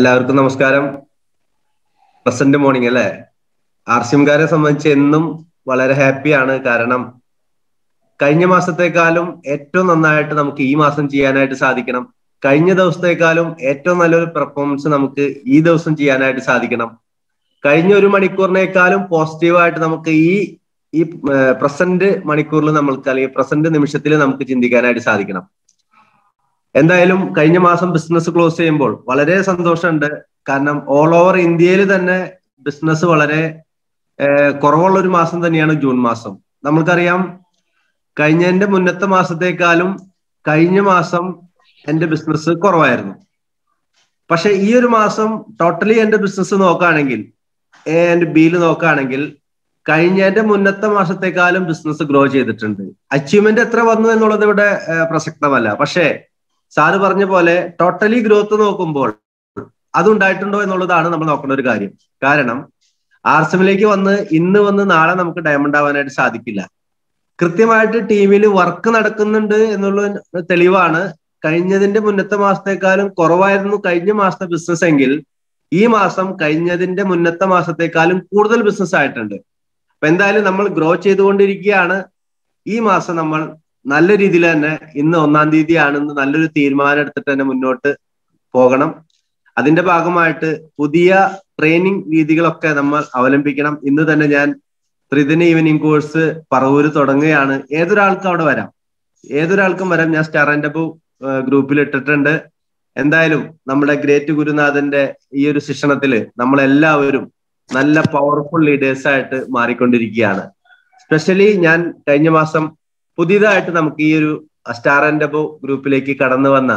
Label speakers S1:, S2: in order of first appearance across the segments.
S1: എല്ലാവർക്കും നമസ്കാരം present morning അല്ലെ ആർ സിംകാരെ സംബന്ധിച്ച് എന്നും വളരെ ഹാപ്പിയാണ് കാരണം കഴിഞ്ഞ മാസത്തെക്കാളും ഏറ്റവും നന്നായിട്ട് നമുക്ക് ഈ മാസം ചെയ്യാനായിട്ട് സാധിക്കണം കഴിഞ്ഞ ദിവസത്തെക്കാളും ഏറ്റവും നല്ലൊരു പെർഫോമൻസ് നമുക്ക് ഈ ദിവസം ചെയ്യാനായിട്ട് സാധിക്കണം കഴിഞ്ഞ ഒരു മണിക്കൂറിനേക്കാളും പോസിറ്റീവായിട്ട് നമുക്ക് ഈ ഈ പ്രസന്റ് മണിക്കൂറിൽ നമ്മൾക്ക് അല്ലെങ്കിൽ പ്രസന്റ് നിമിഷത്തിൽ നമുക്ക് ചിന്തിക്കാനായിട്ട് സാധിക്കണം എന്തായാലും കഴിഞ്ഞ മാസം ബിസിനസ് ക്ലോസ് ചെയ്യുമ്പോൾ വളരെ സന്തോഷമുണ്ട് കാരണം ഓൾ ഓവർ ഇന്ത്യയിൽ തന്നെ ബിസിനസ് വളരെ കുറവുള്ള ഒരു മാസം തന്നെയാണ് ജൂൺ മാസം നമ്മൾക്കറിയാം കഴിഞ്ഞതിന്റെ മുന്നത്തെ മാസത്തെക്കാളും കഴിഞ്ഞ മാസം എന്റെ ബിസിനസ് കുറവായിരുന്നു പക്ഷെ ഈ ഒരു മാസം ടോട്ടലി എന്റെ ബിസിനസ് നോക്കുകയാണെങ്കിൽ എ ആൻഡ് ബിയിൽ നോക്കുകയാണെങ്കിൽ കഴിഞ്ഞതിന്റെ മുന്നത്തെ മാസത്തെക്കാളും ബിസിനസ് ഗ്രോ ചെയ്തിട്ടുണ്ട് അച്ചീവ്മെന്റ് എത്ര വന്നു എന്നുള്ളത് ഇവിടെ പ്രസക്തമല്ല പക്ഷേ സാറ് പറഞ്ഞ പോലെ ടോട്ടലി ഗ്രോത്ത് നോക്കുമ്പോൾ അതുണ്ടായിട്ടുണ്ടോ എന്നുള്ളതാണ് നമ്മൾ നോക്കേണ്ട ഒരു കാര്യം കാരണം ആർസമിലേക്ക് വന്ന് ഇന്ന് വന്ന് നാളെ നമുക്ക് ഡയമണ്ട് ആവാനായിട്ട് സാധിക്കില്ല കൃത്യമായിട്ട് ടീമിൽ വർക്ക് നടക്കുന്നുണ്ട് എന്നുള്ള തെളിവാണ് കഴിഞ്ഞതിന്റെ മുന്നത്തെ മാസത്തെക്കാളും കുറവായിരുന്നു കഴിഞ്ഞ മാസത്തെ ബിസിനസ് എങ്കിൽ ഈ മാസം കഴിഞ്ഞതിന്റെ മുന്നത്തെ മാസത്തെക്കാളും കൂടുതൽ ബിസിനസ് ആയിട്ടുണ്ട് അപ്പൊ എന്തായാലും നമ്മൾ ഗ്രോ ചെയ്തുകൊണ്ടിരിക്കുകയാണ് ഈ മാസം നമ്മൾ നല്ല രീതിയിൽ തന്നെ ഇന്ന് ഒന്നാം തീയതി ആണെന്ന് നല്ലൊരു തീരുമാനം എടുത്തിട്ട് തന്നെ മുന്നോട്ട് പോകണം അതിന്റെ ഭാഗമായിട്ട് പുതിയ ട്രെയിനിങ് രീതികളൊക്കെ നമ്മൾ അവലംബിക്കണം ഇന്ന് തന്നെ ഞാൻ ത്രിദിന ഈവനിങ് കോഴ്സ് പറവൂര് തുടങ്ങുകയാണ് ഏതൊരാൾക്കും അവിടെ വരാം ഏതൊരാൾക്കും വരാം ഞാൻ സ്റ്റാർ ആൻഡ് അബു ഗ്രൂപ്പിൽ ഇട്ടിട്ടുണ്ട് എന്തായാലും നമ്മുടെ ഗ്രേറ്റ് ഗുരുനാഥന്റെ ഈ ഒരു ശിക്ഷണത്തില് നമ്മളെല്ലാവരും നല്ല പവർഫുൾ ലീഡേഴ്സ് ആയിട്ട് മാറിക്കൊണ്ടിരിക്കുകയാണ് സ്പെഷ്യലി ഞാൻ കഴിഞ്ഞ മാസം പുതിയതായിട്ട് നമുക്ക് ഈ ഒരു സ്റ്റാർ ആൻഡ് അബോ ഗ്രൂപ്പിലേക്ക് കടന്നു വന്ന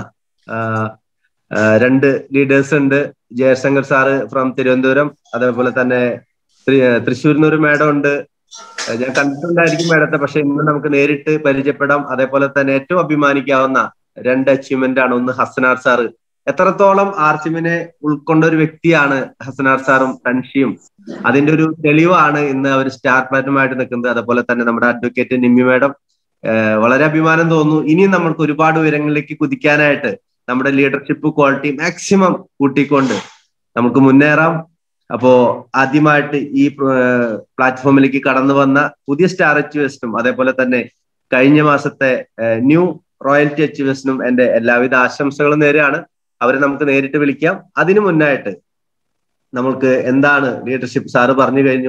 S1: രണ്ട് ലീഡേഴ്സ് ഉണ്ട് ജയശങ്കർ സാറ് ഫ്രം തിരുവനന്തപുരം അതേപോലെ തന്നെ തൃശ്ശൂരിൽ നിന്ന് ഒരു മേഡം ഉണ്ട് ഞാൻ കണ്ടിട്ടുണ്ടായിരിക്കും മേഡത്തെ പക്ഷെ ഇന്ന് നമുക്ക് നേരിട്ട് പരിചയപ്പെടാം അതേപോലെ തന്നെ ഏറ്റവും അഭിമാനിക്കാവുന്ന രണ്ട് അച്ചീവ്മെന്റ് ആണ് ഒന്ന് ഹസനാർ സാറ് എത്രത്തോളം ആർസിമിനെ ഉൾക്കൊണ്ട ഒരു വ്യക്തിയാണ് ഹസനാർ സാറും തൻഷിയും അതിന്റെ ഒരു തെളിവാണ് ഇന്ന് അവർ സ്റ്റാർ പ്ലാറ്റുമായിട്ട് നിൽക്കുന്നത് അതേപോലെ തന്നെ നമ്മുടെ അഡ്വക്കേറ്റ് നിമ്മി മേഡം വളരെ അഭിമാനം തോന്നുന്നു ഇനിയും നമ്മൾക്ക് ഒരുപാട് ഉയരങ്ങളിലേക്ക് കുതിക്കാനായിട്ട് നമ്മുടെ ലീഡർഷിപ്പ് ക്വാളിറ്റി മാക്സിമം കൂട്ടിക്കൊണ്ട് നമുക്ക് മുന്നേറാം അപ്പോ ആദ്യമായിട്ട് ഈ പ്ലാറ്റ്ഫോമിലേക്ക് കടന്നു വന്ന പുതിയ സ്റ്റാർ അച്ചീവേഴ്സിനും അതേപോലെ തന്നെ കഴിഞ്ഞ മാസത്തെ ന്യൂ റോയൽറ്റി അച്ചീവേഴ്സിനും എന്റെ എല്ലാവിധ ആശംസകളും നേരെയാണ് അവരെ നമുക്ക് നേരിട്ട് വിളിക്കാം അതിനു മുന്നായിട്ട് നമ്മൾക്ക് എന്താണ് ലീഡർഷിപ്പ് സാറ് പറഞ്ഞു കഴിഞ്ഞു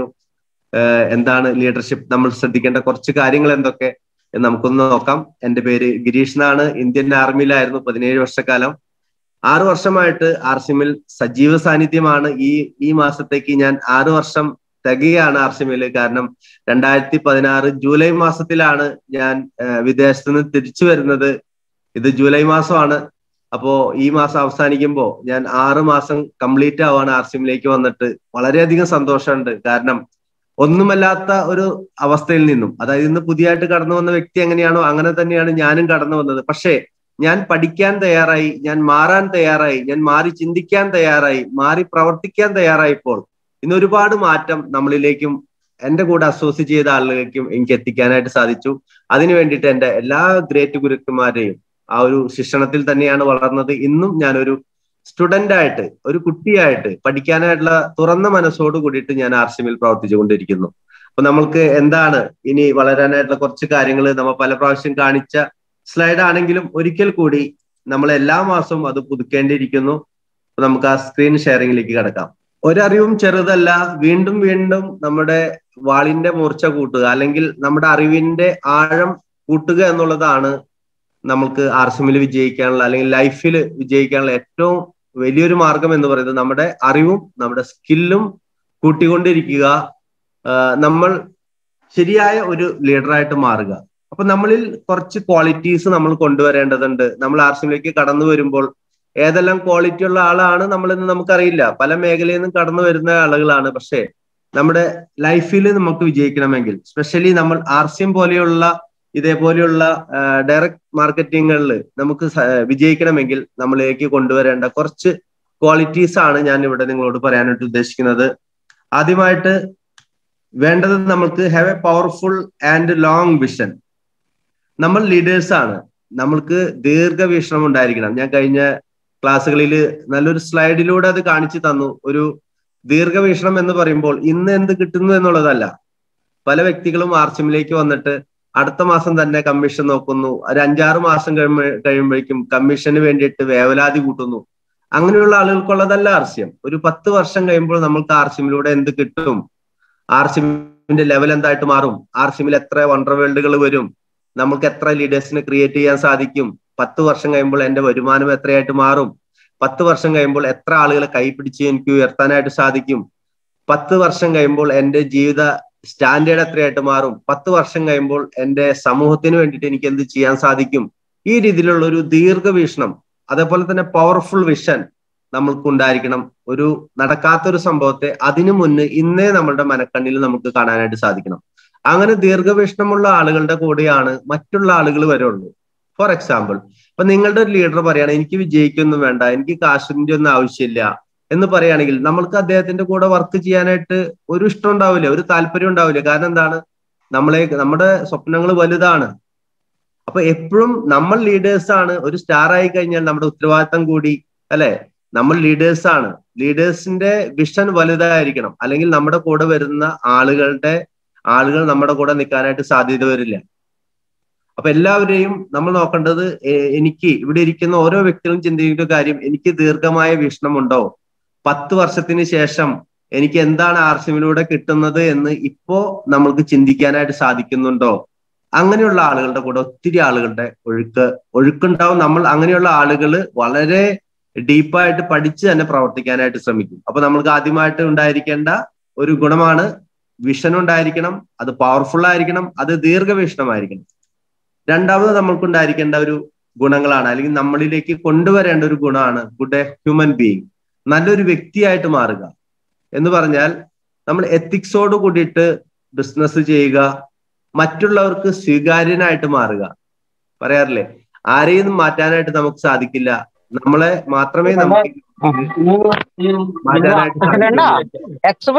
S1: എന്താണ് ലീഡർഷിപ്പ് നമ്മൾ ശ്രദ്ധിക്കേണ്ട കുറച്ച് കാര്യങ്ങൾ എന്തൊക്കെ നമുക്കൊന്ന് നോക്കാം എന്റെ പേര് ഗിരീഷ് എന്നാണ് ഇന്ത്യൻ ആർമിയിലായിരുന്നു പതിനേഴ് വർഷക്കാലം ആറു വർഷമായിട്ട് ആർസിമിൽ സജീവ സാന്നിധ്യമാണ് ഈ ഈ മാസത്തേക്ക് ഞാൻ ആറു വർഷം തികയാണ് ആർസിമില് കാരണം രണ്ടായിരത്തി പതിനാറ് ജൂലൈ മാസത്തിലാണ് ഞാൻ വിദേശത്ത് നിന്ന് തിരിച്ചു വരുന്നത് ഇത് ജൂലൈ മാസമാണ് അപ്പോ ഈ മാസം അവസാനിക്കുമ്പോൾ ഞാൻ ആറ് മാസം കംപ്ലീറ്റ് ആവാണ് ആർസിമിലേക്ക് വന്നിട്ട് വളരെയധികം സന്തോഷമുണ്ട് കാരണം ഒന്നുമല്ലാത്ത ഒരു അവസ്ഥയിൽ നിന്നും അതായത് ഇന്ന് പുതിയതായിട്ട് കടന്നു വന്ന വ്യക്തി എങ്ങനെയാണോ അങ്ങനെ തന്നെയാണ് ഞാനും കടന്നു വന്നത് പക്ഷേ ഞാൻ പഠിക്കാൻ തയ്യാറായി ഞാൻ മാറാൻ തയ്യാറായി ഞാൻ മാറി ചിന്തിക്കാൻ തയ്യാറായി മാറി പ്രവർത്തിക്കാൻ തയ്യാറായപ്പോൾ ഇന്ന് ഒരുപാട് മാറ്റം നമ്മളിലേക്കും എന്റെ കൂടെ അസോസിയേറ്റ് ചെയ്ത ആളുകളിലേക്കും എനിക്ക് എത്തിക്കാനായിട്ട് സാധിച്ചു അതിനു വേണ്ടിയിട്ട് എന്റെ എല്ലാ ഗ്രേറ്റ് ഗുരുക്കന്മാരെയും ആ ഒരു ശിക്ഷണത്തിൽ തന്നെയാണ് വളർന്നത് ഇന്നും ഞാനൊരു സ്റ്റുഡന്റ് ആയിട്ട് ഒരു കുട്ടിയായിട്ട് പഠിക്കാനായിട്ടുള്ള തുറന്ന മനസ്സോട് കൂടിയിട്ട് ഞാൻ ആർസിമിൽ പ്രവർത്തിച്ചുകൊണ്ടിരിക്കുന്നു അപ്പൊ നമ്മൾക്ക് എന്താണ് ഇനി വളരാനായിട്ടുള്ള കുറച്ച് കാര്യങ്ങൾ നമ്മൾ പല പ്രാവശ്യം കാണിച്ച സ്ലൈഡ് ആണെങ്കിലും ഒരിക്കൽ കൂടി നമ്മൾ എല്ലാ മാസവും അത് പുതുക്കേണ്ടിയിരിക്കുന്നു അപ്പൊ നമുക്ക് ആ സ്ക്രീൻ ഷെയറിംഗിലേക്ക് കിടക്കാം ഒരറിവും ചെറുതല്ല വീണ്ടും വീണ്ടും നമ്മുടെ വാളിന്റെ മൂർച്ച കൂട്ടുക അല്ലെങ്കിൽ നമ്മുടെ അറിവിന്റെ ആഴം കൂട്ടുക എന്നുള്ളതാണ് നമ്മൾക്ക് ആർസിമിൽ വിജയിക്കാനുള്ള അല്ലെങ്കിൽ ലൈഫിൽ വിജയിക്കാനുള്ള ഏറ്റവും വലിയൊരു മാർഗം എന്ന് പറയുന്നത് നമ്മുടെ അറിവും നമ്മുടെ സ്കില്ലും കൂട്ടിക്കൊണ്ടിരിക്കുക നമ്മൾ ശരിയായ ഒരു ലീഡറായിട്ട് മാറുക അപ്പൊ നമ്മളിൽ കുറച്ച് ക്വാളിറ്റീസ് നമ്മൾ കൊണ്ടുവരേണ്ടതുണ്ട് നമ്മൾ ആർസിമിലേക്ക് കടന്നു വരുമ്പോൾ ഏതെല്ലാം ക്വാളിറ്റി ഉള്ള ആളാണ് നമ്മളെന്ന് നമുക്കറിയില്ല പല മേഖലയിൽ നിന്നും കടന്നു വരുന്ന ആളുകളാണ് പക്ഷേ നമ്മുടെ ലൈഫിൽ നമുക്ക് വിജയിക്കണമെങ്കിൽ സ്പെഷ്യലി നമ്മൾ ആർസിയം പോലെയുള്ള ഇതേപോലെയുള്ള ഡയറക്റ്റ് മാർക്കറ്റിങ്ങുകളിൽ നമുക്ക് വിജയിക്കണമെങ്കിൽ നമ്മളിലേക്ക് കൊണ്ടുവരേണ്ട കുറച്ച് ക്വാളിറ്റീസ് ആണ് ഞാൻ ഇവിടെ നിങ്ങളോട് പറയാനായിട്ട് ഉദ്ദേശിക്കുന്നത് ആദ്യമായിട്ട് വേണ്ടത് നമ്മൾക്ക് have a powerful and long vision നമ്മൾ ലീഡേഴ്സ് ആണ് നമ്മൾക്ക് ദീർഘവീക്ഷണം ഉണ്ടായിരിക്കണം ഞാൻ കഴിഞ്ഞ ക്ലാസ്സുകളിൽ നല്ലൊരു സ്ലൈഡിലൂടെ അത് കാണിച്ചു തന്നു ഒരു ദീർഘവീക്ഷണം എന്ന് പറയുമ്പോൾ ഇന്ന് എന്ത് കിട്ടുന്നു എന്നുള്ളതല്ല പല വ്യക്തികളും ആർച്ചിമിലേക്ക് വന്നിട്ട് അടുത്ത മാസം തന്നെ കമ്മീഷൻ നോക്കുന്നു ഒരു അഞ്ചാറ് മാസം കഴിയുമ്പോ കഴിയുമ്പോഴേക്കും കമ്മീഷന് വേണ്ടിയിട്ട് വേവലാതി കൂട്ടുന്നു അങ്ങനെയുള്ള ആളുകൾക്കുള്ളതല്ല ആർസ്യം ഒരു പത്ത് വർഷം കഴിയുമ്പോൾ നമ്മൾക്ക് ആർസ്യമിലൂടെ എന്ത് കിട്ടും ആർസ്യമിന്റെ ലെവൽ എന്തായിട്ട് മാറും ആർസ്യമിൽ എത്ര വണ്ടർ വേൾഡുകൾ വരും നമുക്ക് എത്ര ലീഡേഴ്സിനെ ക്രിയേറ്റ് ചെയ്യാൻ സാധിക്കും പത്ത് വർഷം കഴിയുമ്പോൾ എന്റെ വരുമാനം എത്രയായിട്ട് മാറും പത്ത് വർഷം കഴിയുമ്പോൾ എത്ര ആളുകളെ കൈപിടിച്ച് എനിക്ക് ഉയർത്താനായിട്ട് സാധിക്കും പത്ത് വർഷം കഴിയുമ്പോൾ എന്റെ ജീവിത സ്റ്റാൻഡേർഡ് എത്രയായിട്ട് മാറും പത്ത് വർഷം കഴിയുമ്പോൾ എന്റെ സമൂഹത്തിന് വേണ്ടിയിട്ട് എനിക്ക് എന്ത് ചെയ്യാൻ സാധിക്കും ഈ രീതിയിലുള്ള ഒരു ദീർഘവീക്ഷണം അതേപോലെ തന്നെ പവർഫുൾ വിഷൻ നമ്മൾക്ക് ഉണ്ടായിരിക്കണം ഒരു നടക്കാത്തൊരു സംഭവത്തെ അതിനു മുന്ന് ഇന്നേ നമ്മളുടെ മനക്കണ്ണിൽ നമുക്ക് കാണാനായിട്ട് സാധിക്കണം അങ്ങനെ ദീർഘവീക്ഷണമുള്ള ആളുകളുടെ കൂടെയാണ് മറ്റുള്ള ആളുകൾ വരുള്ളൂ ഫോർ എക്സാമ്പിൾ ഇപ്പൊ നിങ്ങളുടെ ഒരു ലീഡർ പറയാണ് എനിക്ക് വിജയിക്കൊന്നും വേണ്ട എനിക്ക് കാശിന്റെ ഒന്നും ആവശ്യമില്ല എന്ന് പറയുകയാണെങ്കിൽ നമ്മൾക്ക് അദ്ദേഹത്തിന്റെ കൂടെ വർക്ക് ചെയ്യാനായിട്ട് ഒരു ഇഷ്ടം ഉണ്ടാവില്ല ഒരു താല്പര്യം ഉണ്ടാവില്ല കാരണം എന്താണ് നമ്മളെ നമ്മുടെ സ്വപ്നങ്ങൾ വലുതാണ് അപ്പൊ എപ്പോഴും നമ്മൾ ലീഡേഴ്സ് ആണ് ഒരു സ്റ്റാർ ആയി കഴിഞ്ഞാൽ നമ്മുടെ ഉത്തരവാദിത്തം കൂടി അല്ലെ നമ്മൾ ലീഡേഴ്സ് ആണ് ലീഡേഴ്സിന്റെ വിഷൻ വലുതായിരിക്കണം അല്ലെങ്കിൽ നമ്മുടെ കൂടെ വരുന്ന ആളുകളുടെ ആളുകൾ നമ്മുടെ കൂടെ നിൽക്കാനായിട്ട് സാധ്യത വരില്ല അപ്പൊ എല്ലാവരെയും നമ്മൾ നോക്കേണ്ടത് എനിക്ക് ഇവിടെ ഇരിക്കുന്ന ഓരോ വ്യക്തികളും ചിന്തിക്കുന്ന കാര്യം എനിക്ക് ദീർഘമായ വീക്ഷണമുണ്ടോ പത്ത് വർഷത്തിന് ശേഷം എനിക്ക് എന്താണ് ആർസിമിലൂടെ കിട്ടുന്നത് എന്ന് ഇപ്പോ നമ്മൾക്ക് ചിന്തിക്കാനായിട്ട് സാധിക്കുന്നുണ്ടോ അങ്ങനെയുള്ള ആളുകളുടെ കൂടെ ഒത്തിരി ആളുകളുടെ ഒഴുക്ക് ഒഴുക്കുണ്ടാവും നമ്മൾ അങ്ങനെയുള്ള ആളുകൾ വളരെ ഡീപ്പായിട്ട് പഠിച്ച് തന്നെ പ്രവർത്തിക്കാനായിട്ട് ശ്രമിക്കും അപ്പൊ നമ്മൾക്ക് ആദ്യമായിട്ട് ഉണ്ടായിരിക്കേണ്ട ഒരു ഗുണമാണ് വിഷൻ ഉണ്ടായിരിക്കണം അത് പവർഫുൾ ആയിരിക്കണം അത് ദീർഘവീക്ഷണമായിരിക്കണം രണ്ടാമത് നമ്മൾക്കുണ്ടായിരിക്കേണ്ട ഒരു ഗുണങ്ങളാണ് അല്ലെങ്കിൽ നമ്മളിലേക്ക് കൊണ്ടുവരേണ്ട ഒരു ഗുണമാണ് ഗുഡ് എ ഹ്യൂമൻ ബീയിങ് നല്ലൊരു വ്യക്തിയായിട്ട് മാറുക എന്ന് പറഞ്ഞാൽ നമ്മൾ എത്തിക്സോട് കൂടിയിട്ട് ബിസിനസ് ചെയ്യുക മറ്റുള്ളവർക്ക് സ്വീകാര്യനായിട്ട് മാറുക പറയാറില്ലേ ആരെയും മാറ്റാനായിട്ട് നമുക്ക് സാധിക്കില്ല നമ്മളെ മാത്രമേ നമുക്ക് മാറ്റാനായിട്ട്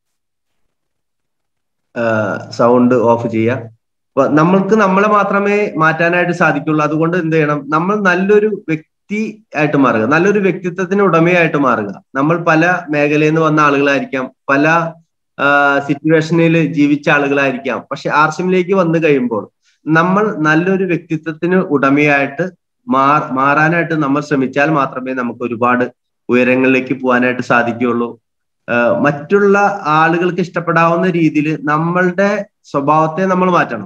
S1: സൗണ്ട് ഓഫ് ചെയ്യുക അപ്പൊ നമ്മൾക്ക് നമ്മളെ മാത്രമേ മാറ്റാനായിട്ട് സാധിക്കുള്ളൂ അതുകൊണ്ട് എന്ത് ചെയ്യണം നമ്മൾ നല്ലൊരു വ്യക്തി ആയിട്ട് മാറുക നല്ലൊരു വ്യക്തിത്വത്തിന് ഉടമയായിട്ട് മാറുക നമ്മൾ പല മേഖലയിൽ നിന്ന് വന്ന ആളുകളായിരിക്കാം പല സിറ്റുവേഷനിൽ ജീവിച്ച ആളുകളായിരിക്കാം പക്ഷെ ആർസിമിലേക്ക് വന്നു കഴിയുമ്പോൾ നമ്മൾ നല്ലൊരു വ്യക്തിത്വത്തിന് ഉടമയായിട്ട് മാർ മാറാനായിട്ട് നമ്മൾ ശ്രമിച്ചാൽ മാത്രമേ നമുക്ക് ഒരുപാട് ഉയരങ്ങളിലേക്ക് പോകാനായിട്ട് സാധിക്കുകയുള്ളൂ മറ്റുള്ള ആളുകൾക്ക് ഇഷ്ടപ്പെടാവുന്ന രീതിയിൽ നമ്മളുടെ സ്വഭാവത്തെ നമ്മൾ മാറ്റണം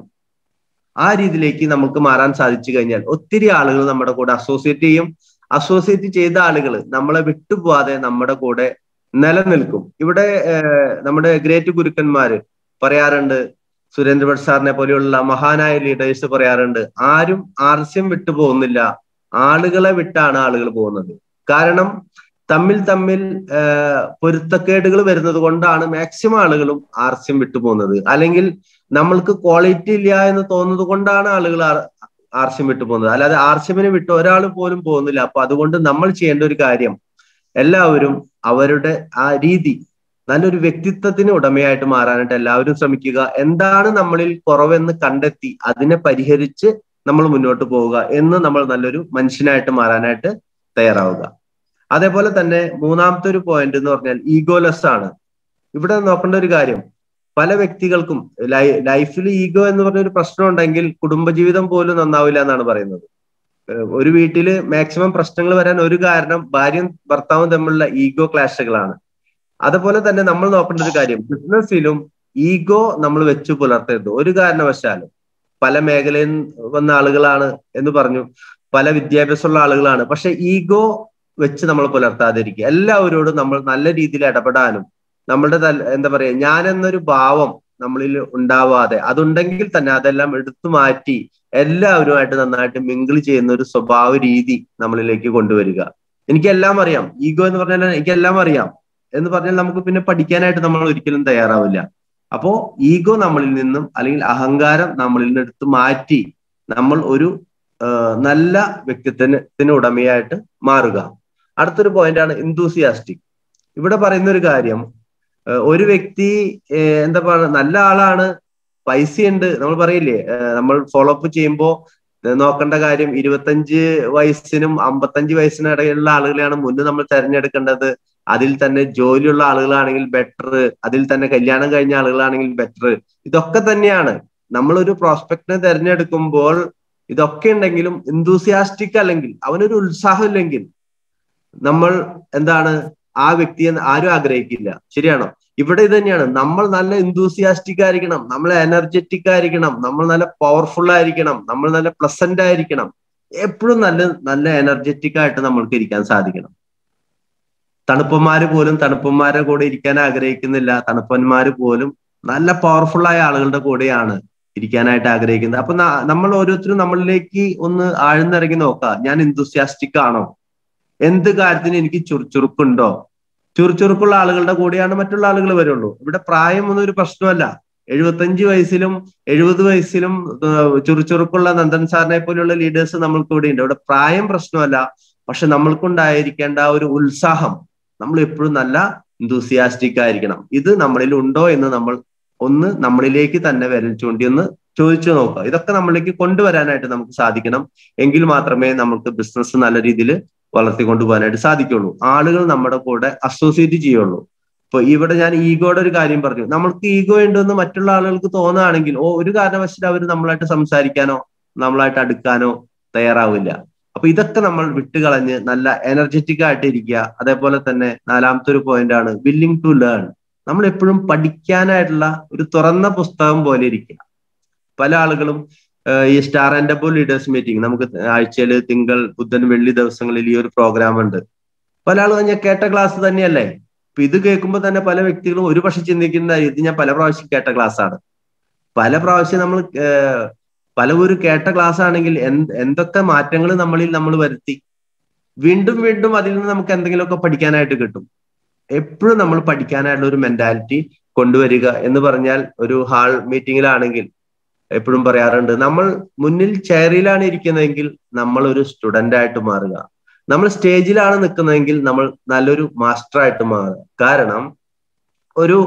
S1: ആ രീതിയിലേക്ക് നമുക്ക് മാറാൻ സാധിച്ചു കഴിഞ്ഞാൽ ഒത്തിരി ആളുകൾ നമ്മുടെ കൂടെ അസോസിയേറ്റ് ചെയ്യും അസോസിയേറ്റ് ചെയ്ത ആളുകൾ നമ്മളെ വിട്ടുപോവാതെ നമ്മുടെ കൂടെ നിലനിൽക്കും ഇവിടെ നമ്മുടെ ഗ്രേറ്റ് ഗുരുക്കന്മാര് പറയാറുണ്ട് സുരേന്ദ്രഭട്ട് സാറിനെ പോലെയുള്ള മഹാനായ ലീഡേഴ്സ് പറയാറുണ്ട് ആരും ആർസ്യം വിട്ടു പോകുന്നില്ല ആളുകളെ വിട്ടാണ് ആളുകൾ പോകുന്നത് കാരണം തമ്മിൽ തമ്മിൽ പൊരുത്തക്കേടുകൾ വരുന്നത് കൊണ്ടാണ് മാക്സിമം ആളുകളും ആർസ്യം വിട്ടു പോകുന്നത് അല്ലെങ്കിൽ നമ്മൾക്ക് ക്വാളിറ്റി ഇല്ല എന്ന് തോന്നുന്നത് കൊണ്ടാണ് ആളുകൾ ആർസ്യം വിട്ടു പോകുന്നത് അല്ലാതെ ആർസ്യമിനെ വിട്ട് ഒരാൾ പോലും പോകുന്നില്ല അപ്പൊ അതുകൊണ്ട് നമ്മൾ ചെയ്യേണ്ട ഒരു കാര്യം എല്ലാവരും അവരുടെ ആ രീതി നല്ലൊരു വ്യക്തിത്വത്തിന് ഉടമയായിട്ട് മാറാനായിട്ട് എല്ലാവരും ശ്രമിക്കുക എന്താണ് നമ്മളിൽ കുറവെന്ന് കണ്ടെത്തി അതിനെ പരിഹരിച്ച് നമ്മൾ മുന്നോട്ട് പോവുക എന്ന് നമ്മൾ നല്ലൊരു മനുഷ്യനായിട്ട് മാറാനായിട്ട് തയ്യാറാവുക അതേപോലെ തന്നെ മൂന്നാമത്തെ ഒരു പോയിന്റ് എന്ന് പറഞ്ഞാൽ ഈഗോലെസ് ആണ് ഇവിടെ നോക്കേണ്ട ഒരു കാര്യം പല വ്യക്തികൾക്കും ലൈഫിൽ ഈഗോ എന്ന് പറഞ്ഞ ഒരു പ്രശ്നം ഉണ്ടെങ്കിൽ കുടുംബജീവിതം പോലും നന്നാവില്ല എന്നാണ് പറയുന്നത് ഒരു വീട്ടില് മാക്സിമം പ്രശ്നങ്ങൾ വരാൻ ഒരു കാരണം ഭാര്യയും ഭർത്താവും തമ്മിലുള്ള ഈഗോ ക്ലാഷുകളാണ് അതുപോലെ തന്നെ നമ്മൾ നോക്കേണ്ട ഒരു കാര്യം ബിസിനസ്സിലും ഈഗോ നമ്മൾ വെച്ചു പുലർത്തരുത് ഒരു കാരണവശാലും പല മേഖലയിൽ വന്ന ആളുകളാണ് എന്ന് പറഞ്ഞു പല വിദ്യാഭ്യാസമുള്ള ആളുകളാണ് പക്ഷെ ഈഗോ വെച്ച് നമ്മൾ പുലർത്താതിരിക്കുക എല്ലാവരോടും നമ്മൾ നല്ല രീതിയിൽ ഇടപെടാനും നമ്മളുടെ എന്താ പറയാ ഞാൻ എന്നൊരു ഭാവം നമ്മളിൽ ഉണ്ടാവാതെ അതുണ്ടെങ്കിൽ തന്നെ അതെല്ലാം എടുത്തു മാറ്റി എല്ലാവരുമായിട്ട് നന്നായിട്ട് മിങ്കിൾ ചെയ്യുന്ന ഒരു സ്വഭാവ രീതി നമ്മളിലേക്ക് കൊണ്ടുവരിക എനിക്കെല്ലാം അറിയാം ഈഗോ എന്ന് പറഞ്ഞാൽ എനിക്കെല്ലാം അറിയാം എന്ന് പറഞ്ഞാൽ നമുക്ക് പിന്നെ പഠിക്കാനായിട്ട് നമ്മൾ ഒരിക്കലും തയ്യാറാവില്ല അപ്പോ ഈഗോ നമ്മളിൽ നിന്നും അല്ലെങ്കിൽ അഹങ്കാരം നമ്മളിൽ നിന്ന് എടുത്ത് മാറ്റി നമ്മൾ ഒരു നല്ല വ്യക്തിത്വത്തിന് ഉടമയായിട്ട് മാറുക അടുത്തൊരു പോയിന്റാണ് ഇന്തൂസിയാസ്റ്റിക് ഇവിടെ പറയുന്ന ഒരു കാര്യം ഒരു വ്യക്തി എന്താ പറയുക നല്ല ആളാണ് പൈസയുണ്ട് നമ്മൾ പറയില്ലേ നമ്മൾ ഫോളോ അപ്പ് ചെയ്യുമ്പോൾ നോക്കേണ്ട കാര്യം ഇരുപത്തഞ്ച് വയസ്സിനും അമ്പത്തഞ്ച് വയസ്സിനും ഇടയിലുള്ള ആളുകളെയാണ് മുന്നേ നമ്മൾ തെരഞ്ഞെടുക്കേണ്ടത് അതിൽ തന്നെ ജോലിയുള്ള ആളുകളാണെങ്കിൽ ബെറ്റർ അതിൽ തന്നെ കല്യാണം കഴിഞ്ഞ ആളുകളാണെങ്കിൽ ബെറ്റർ ഇതൊക്കെ തന്നെയാണ് നമ്മളൊരു പ്രോസ്പെക്ടിനെ തെരഞ്ഞെടുക്കുമ്പോൾ ഇതൊക്കെ ഉണ്ടെങ്കിലും ഇന്തൂസിയാസ്റ്റിക് അല്ലെങ്കിൽ അവനൊരു ഉത്സാഹം ഇല്ലെങ്കിൽ നമ്മൾ എന്താണ് ആ വ്യക്തിയെ ആരും ആഗ്രഹിക്കില്ല ശരിയാണോ ഇവിടെ ഇത് തന്നെയാണ് നമ്മൾ നല്ല ഇന്തൂസിയാസ്റ്റിക് ആയിരിക്കണം നമ്മൾ എനർജറ്റിക് ആയിരിക്കണം നമ്മൾ നല്ല പവർഫുൾ ആയിരിക്കണം നമ്മൾ നല്ല പ്ലസന്റ് ആയിരിക്കണം എപ്പോഴും നല്ല നല്ല എനർജറ്റിക് ആയിട്ട് നമ്മൾക്ക് ഇരിക്കാൻ സാധിക്കണം തണുപ്പന്മാര് പോലും തണുപ്പന്മാരുടെ കൂടെ ഇരിക്കാൻ ആഗ്രഹിക്കുന്നില്ല തണുപ്പന്മാര് പോലും നല്ല പവർഫുൾ ആയ ആളുകളുടെ കൂടെയാണ് ഇരിക്കാനായിട്ട് ആഗ്രഹിക്കുന്നത് അപ്പൊ നമ്മൾ ഓരോരുത്തരും നമ്മളിലേക്ക് ഒന്ന് ആഴ്ന്നിറങ്ങി നോക്കാം ഞാൻ ഇന്തൂസിയാസ്റ്റിക് ആണോ എന്ത് കാര്യത്തിന് എനിക്ക് ചുറുചുറുക്കുണ്ടോ ചുറുചുറുക്കുള്ള ആളുകളുടെ കൂടെയാണ് മറ്റുള്ള ആളുകൾ വരുള്ളൂ ഇവിടെ പ്രായം ഒന്നും ഒരു പ്രശ്നമല്ല എഴുപത്തഞ്ച് വയസ്സിലും എഴുപത് വയസ്സിലും ചുറുചുറുക്കുള്ള നന്ദൻ സാറിനെ പോലെയുള്ള ലീഡേഴ്സ് നമ്മൾക്ക് ഇവിടെ ഉണ്ട് ഇവിടെ പ്രായം പ്രശ്നമല്ല പക്ഷെ നമ്മൾക്കുണ്ടായിരിക്കേണ്ട ആ ഒരു ഉത്സാഹം നമ്മൾ എപ്പോഴും നല്ല enthusiastic ആയിരിക്കണം ഇത് നമ്മളിൽ ഉണ്ടോ എന്ന് നമ്മൾ ഒന്ന് നമ്മളിലേക്ക് തന്നെ വിരൽ ചൂണ്ടി ഒന്ന് ചോദിച്ചു നോക്കുക ഇതൊക്കെ നമ്മളിലേക്ക് കൊണ്ടുവരാനായിട്ട് നമുക്ക് സാധിക്കണം എങ്കിൽ മാത്രമേ നമുക്ക് ബിസിനസ് നല്ല രീതിയിൽ വളർത്തിക്കൊണ്ടു പോകാനായിട്ട് സാധിക്കുള്ളൂ ആളുകൾ നമ്മുടെ കൂടെ അസോസിയേറ്റ് ചെയ്യുള്ളൂ ഇപ്പൊ ഇവിടെ ഞാൻ ഈഗോയുടെ ഒരു കാര്യം പറഞ്ഞു നമ്മൾക്ക് ഈഗോ ഉണ്ടെന്ന് മറ്റുള്ള ആളുകൾക്ക് തോന്നുകയാണെങ്കിൽ ഓ ഒരു കാരണവശാലും അവർ നമ്മളായിട്ട് സംസാരിക്കാനോ നമ്മളായിട്ട് അടുക്കാനോ തയ്യാറാവില്ല അപ്പൊ ഇതൊക്കെ നമ്മൾ വിട്ടുകളഞ്ഞ് നല്ല എനർജറ്റിക് ആയിട്ട് ഇരിക്കുക അതേപോലെ തന്നെ നാലാമത്തെ ഒരു പോയിന്റ് ആണ് വില്ലിംഗ് ടു ലേൺ നമ്മൾ എപ്പോഴും പഠിക്കാനായിട്ടുള്ള ഒരു തുറന്ന പുസ്തകം പോലെ ഇരിക്കുക പല ആളുകളും ഈ star and above leaders meeting നമുക്ക് ആഴ്ചയിൽ തിങ്കൾ ബുധൻ വെള്ളി ദിവസങ്ങളിൽ ഈ ഒരു പ്രോഗ്രാം ഉണ്ട് പല ആളുകളും ഞാൻ കേട്ട ക്ലാസ് തന്നെയല്ലേ ഇപ്പൊ ഇത് കേൾക്കുമ്പോൾ തന്നെ പല വ്യക്തികളും ഒരു പക്ഷെ ചിന്തിക്കുന്ന ഇത് ഞാൻ പല പ്രാവശ്യം കേട്ട ക്ലാസ് ആണ് പല പ്രാവശ്യം നമ്മൾ പല ഒരു കേട്ട ക്ലാസ് ആണെങ്കിൽ എന്തൊക്കെ മാറ്റങ്ങൾ നമ്മളിൽ നമ്മൾ വരുത്തി വീണ്ടും വീണ്ടും അതിൽ നിന്ന് നമുക്ക് എന്തെങ്കിലുമൊക്കെ പഠിക്കാനായിട്ട് കിട്ടും എപ്പോഴും നമ്മൾ പഠിക്കാനായിട്ടുള്ള ഒരു മെന്റാലിറ്റി കൊണ്ടുവരിക എന്ന് പറഞ്ഞാൽ ഒരു ഹാൾ മീറ്റിങ്ങിലാണെങ്കിൽ എപ്പോഴും പറയാറുണ്ട് നമ്മൾ മുന്നിൽ ചെയറിലാണ് ഇരിക്കുന്നതെങ്കിൽ നമ്മൾ ഒരു സ്റ്റുഡന്റ് ആയിട്ട് മാറുക നമ്മൾ സ്റ്റേജിലാണ് നിൽക്കുന്നതെങ്കിൽ നമ്മൾ നല്ലൊരു മാസ്റ്റർ ആയിട്ട് മാറുക കാരണം ഒരു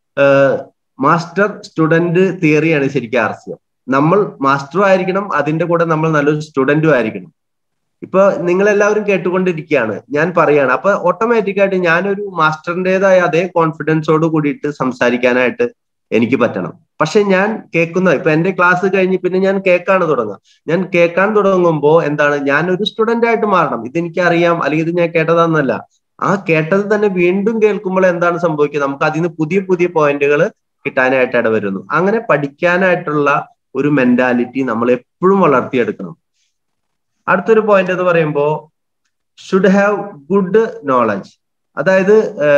S1: മാസ്റ്റർ സ്റ്റുഡന്റ് തിയറിയാണ് ശരിക്കും ആർ സി എം നമ്മൾ മാസ്റ്ററും ആയിരിക്കണം അതിന്റെ കൂടെ നമ്മൾ നല്ലൊരു സ്റ്റുഡന്റും ആയിരിക്കണം ഇപ്പൊ നിങ്ങൾ എല്ലാവരും കേട്ടുകൊണ്ടിരിക്കുകയാണ് ഞാൻ പറയാണ് അപ്പൊ ഓട്ടോമാറ്റിക് ആയിട്ട് ഞാനൊരു മാസ്റ്ററിൻ്റെതായ അതേ കോൺഫിഡൻസോട് കൂടിയിട്ട് സംസാരിക്കാനായിട്ട് എനിക്ക് പറ്റണം പക്ഷെ ഞാൻ കേൾക്കുന്ന ഇപ്പൊ എന്റെ ക്ലാസ് കഴിഞ്ഞ് പിന്നെ ഞാൻ കേൾക്കാണ് തുടങ്ങുക ഞാൻ കേൾക്കാൻ തുടങ്ങുമ്പോൾ എന്താണ് ഞാൻ ഒരു സ്റ്റുഡന്റ് ആയിട്ട് മാറണം ഇത് എനിക്ക് അറിയാം അല്ലെങ്കിൽ ഇത് ഞാൻ കേട്ടതാന്നല്ല ആ കേട്ടത് തന്നെ വീണ്ടും കേൾക്കുമ്പോൾ എന്താണ് സംഭവിക്കുക നമുക്ക് അതിന് പുതിയ പുതിയ പോയിന്റുകൾ കിട്ടാനായിട്ട് ഇടവരുന്നു അങ്ങനെ പഠിക്കാനായിട്ടുള്ള ഒരു മെന്റാലിറ്റി നമ്മൾ എപ്പോഴും വളർത്തിയെടുക്കണം അടുത്തൊരു പോയിന്റ് എന്ന് പറയുമ്പോൾ ഷുഡ് ഹാവ് ഗുഡ് നോളജ് അതായത്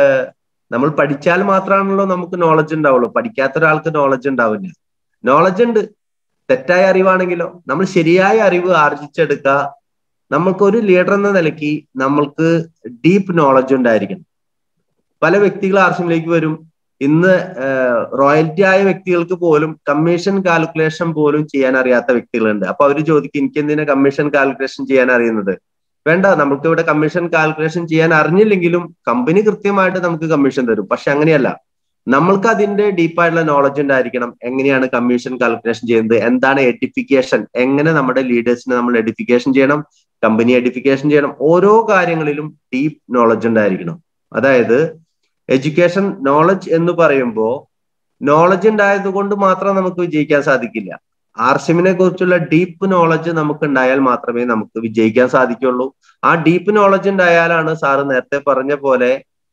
S1: നമ്മൾ പഠിച്ചാൽ മാത്രമാണല്ലോ നമുക്ക് നോളജ് ഉണ്ടാവുള്ളൂ പഠിക്കാത്ത ഒരാൾക്ക് നോളജ് ഉണ്ടാവില്ല നോളജ് ഉണ്ട് തെറ്റായ അറിവാണെങ്കിലോ നമ്മൾ ശരിയായ അറിവ് ആർജിച്ചെടുക്കുക നമ്മൾക്ക് ഒരു ലീഡർ എന്ന നിലയ്ക്ക് നമ്മൾക്ക് ഡീപ്പ് നോളജ് ഉണ്ടായിരിക്കണം പല വ്യക്തികൾ ആർഷ്യമിലേക്ക് വരും ഇന്ന് റോയൽറ്റി ആയ വ്യക്തികൾക്ക് പോലും കമ്മീഷൻ കാൽക്കുലേഷൻ പോലും ചെയ്യാൻ അറിയാത്ത വ്യക്തികളുണ്ട് അപ്പൊ അവർ ചോദിക്കും എനിക്ക് എന്തിനാ കമ്മീഷൻ കാൽക്കുലേഷൻ ചെയ്യാൻ അറിയുന്നത് വേണ്ട നമുക്ക് ഇവിടെ കമ്മീഷൻ കാൽക്കുലേഷൻ ചെയ്യാൻ അറിഞ്ഞില്ലെങ്കിലും കമ്പനി കൃത്യമായിട്ട് നമുക്ക് കമ്മീഷൻ തരും പക്ഷെ അങ്ങനെയല്ല നമ്മൾക്ക് അതിന്റെ ഡീപ്പായിട്ടുള്ള നോളജ് ഉണ്ടായിരിക്കണം എങ്ങനെയാണ് കമ്മീഷൻ കാൽക്കുലേഷൻ ചെയ്യുന്നത് എന്താണ് എഡിഫിക്കേഷൻ എങ്ങനെ നമ്മുടെ ലീഡേഴ്സിനെ നമ്മൾ എഡിഫിക്കേഷൻ ചെയ്യണം കമ്പനി എഡിഫിക്കേഷൻ ചെയ്യണം ഓരോ കാര്യങ്ങളിലും ഡീപ്പ് നോളജ് ഉണ്ടായിരിക്കണം അതായത് എഡ്യൂക്കേഷൻ നോളജ് എന്ന് പറയുമ്പോൾ നോളജ് ഉണ്ടായത് കൊണ്ട് മാത്രം നമുക്ക് വിജയിക്കാൻ സാധിക്കില്ല ആർസിമിനെ കുറിച്ചുള്ള ഡീപ്പ് നോളജ് നമുക്ക് ഉണ്ടായാൽ മാത്രമേ നമുക്ക് വിജയിക്കാൻ സാധിക്കുള്ളൂ ആ ഡീപ്പ് നോളജ് ഉണ്ടായാലാണ് സാറ് നേരത്തെ പറഞ്ഞ പോലെ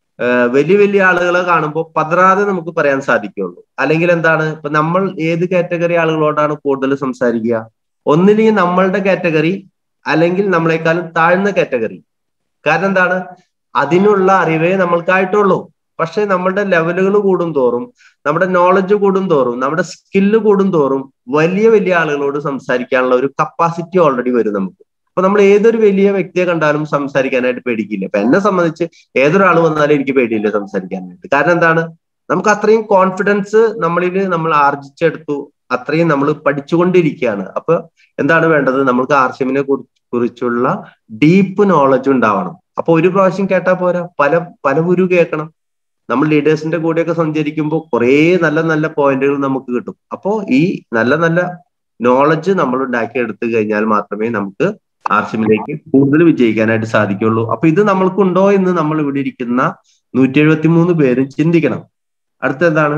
S1: വലിയ വലിയ ആളുകളെ കാണുമ്പോൾ പതറാതെ നമുക്ക് പറയാൻ സാധിക്കുള്ളൂ അല്ലെങ്കിൽ എന്താണ് ഇപ്പൊ നമ്മൾ ഏത് കാറ്റഗറി ആളുകളോടാണ് കൂടുതൽ സംസാരിക്കുക ഒന്നില്ലെങ്കിൽ നമ്മളുടെ കാറ്റഗറി അല്ലെങ്കിൽ നമ്മളെക്കാളും താഴ്ന്ന കാറ്റഗറി കാരണം എന്താണ് അതിനുള്ള അറിവേ നമ്മൾക്കായിട്ടുള്ളൂ പക്ഷെ നമ്മുടെ ലെവലുകൾ കൂടും തോറും നമ്മുടെ നോളജ് കൂടും തോറും നമ്മുടെ സ്കില്ല് കൂടും തോറും വലിയ വലിയ ആളുകളോട് സംസാരിക്കാനുള്ള ഒരു കപ്പാസിറ്റി ഓൾറെഡി വരും നമുക്ക് അപ്പൊ നമ്മൾ ഏതൊരു വലിയ വ്യക്തിയെ കണ്ടാലും സംസാരിക്കാനായിട്ട് പേടിക്കില്ല അപ്പൊ എന്നെ സംബന്ധിച്ച് ഏതൊരാൾ വന്നാലും എനിക്ക് പേടിയില്ല സംസാരിക്കാനായിട്ട് കാരണം എന്താണ് നമുക്ക് അത്രയും കോൺഫിഡൻസ് നമ്മളിൽ നമ്മൾ ആർജിച്ചെടുത്തു അത്രയും നമ്മൾ പഠിച്ചുകൊണ്ടിരിക്കുകയാണ് അപ്പൊ എന്താണ് വേണ്ടത് നമ്മൾക്ക് ആർഷ്യമിനെ കുറിച്ചുള്ള ഡീപ്പ് നോളജ് ഉണ്ടാവണം അപ്പൊ ഒരു പ്രാവശ്യം കേട്ടാൽ പോരാ പല പല ഗുരു കേൾക്കണം നമ്മൾ ലീഡേഴ്സിന്റെ കൂടെയൊക്കെ സഞ്ചരിക്കുമ്പോൾ കുറേ നല്ല നല്ല പോയിന്റുകൾ നമുക്ക് കിട്ടും അപ്പോൾ ഈ നല്ല നല്ല നോളജ് നമ്മൾ ഉണ്ടാക്കിയെടുത്തു കഴിഞ്ഞാൽ മാത്രമേ നമുക്ക് ആർസിമിലേക്ക് കൂടുതൽ വിജയിക്കാനായിട്ട് സാധിക്കുള്ളൂ അപ്പൊ ഇത് നമ്മൾക്കുണ്ടോ എന്ന് നമ്മൾ ഇവിടെ ഇരിക്കുന്ന നൂറ്റി എഴുപത്തി മൂന്ന് പേരും ചിന്തിക്കണം അടുത്ത എന്താണ്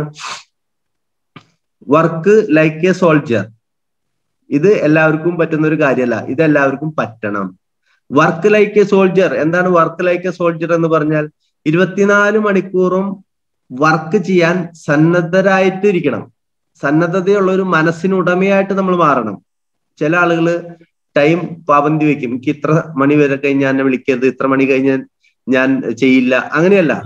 S1: വർക്ക് ലൈക്ക് എ സോൾജർ ഇത് എല്ലാവർക്കും പറ്റുന്ന ഒരു കാര്യമല്ല ഇത് എല്ലാവർക്കും പറ്റണം വർക്ക് ലൈക്ക് എ സോൾജർ എന്താണ് വർക്ക് ലൈക്ക് എ സോൾജർ എന്ന് പറഞ്ഞാൽ ഇരുപത്തിനാല് മണിക്കൂറും വർക്ക് ചെയ്യാൻ സന്നദ്ധരായിട്ട് ഇരിക്കണം സന്നദ്ധതയുള്ള ഒരു മനസ്സിനുടമയായിട്ട് നമ്മൾ മാറണം ചില ആളുകള് ടൈം പാബന്തി വെക്കും എനിക്ക് ഇത്ര മണി വരെ കഴിഞ്ഞാൽ എന്നെ വിളിക്കരുത് ഇത്ര മണി കഴിഞ്ഞാൽ ഞാൻ ചെയ്യില്ല അങ്ങനെയല്ല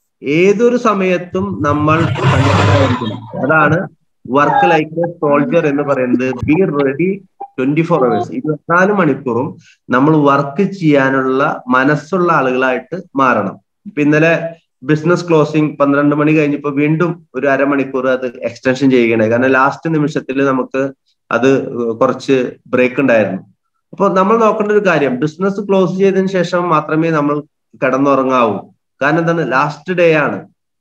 S1: ഏതൊരു സമയത്തും നമ്മൾ സന്നദ്ധരായിരിക്കണം അതാണ് വർക്ക് ലൈക്ക് എ സോൾജർ എന്ന് പറയുന്നത് be ready twenty four hours ഇരുപത്തിനാല് മണിക്കൂറും നമ്മൾ വർക്ക് ചെയ്യാനുള്ള മനസ്സുള്ള ആളുകളായിട്ട് മാറണം ഇപ്പൊ ഇന്നലെ ബിസിനസ് ക്ലോസിംഗ് പന്ത്രണ്ട് മണി കഴിഞ്ഞപ്പോ വീണ്ടും ഒരു അരമണിക്കൂർ അത് എക്സ്റ്റൻഷൻ ചെയ്യുകയുണ്ടായി കാരണം ലാസ്റ്റ് നിമിഷത്തിൽ നമുക്ക് അത് കുറച്ച് ബ്രേക്ക് ഉണ്ടായിരുന്നു അപ്പോൾ നമ്മൾ നോക്കേണ്ട ഒരു കാര്യം ബിസിനസ് ക്ലോസ് ചെയ്തതിന് ശേഷം മാത്രമേ നമ്മൾ കിടന്നുറങ്ങാവൂ കാരണം എന്താണ് ലാസ്റ്റ് ഡേ ആണ്